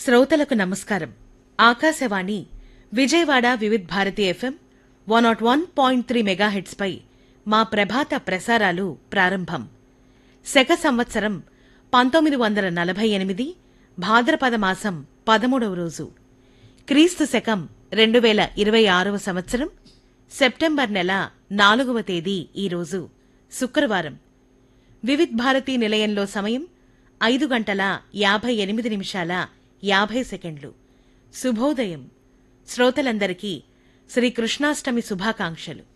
శ్రోతలకు నమస్కారం Akashvani Vijayawada Vividh Bharati FM one nought one point three megahertz పై మా ప్రభాత ప్రసారాలు ప్రారంభం శక సంవత్సరం పంతొమ్మిది వందల నలభై ఎనిమిది భాద్రపద మాసం పదమూడవ రోజు క్రీస్తు శకం రెండు వేల ఇరవై ఆరవ సంవత్సరం సెప్టెంబర్ నెల నాలుగవ తేదీ ఈరోజు శుక్రవారం వివిధ్ భారతి నిలయంలో సమయం ఐదు గంటల యాభై ఎనిమిది నిమిషాల యాభై సెకండ్లు శుభోదయం శ్రోతలందరికీ శ్రీ కృష్ణాష్టమి శుభాకాంక్షలు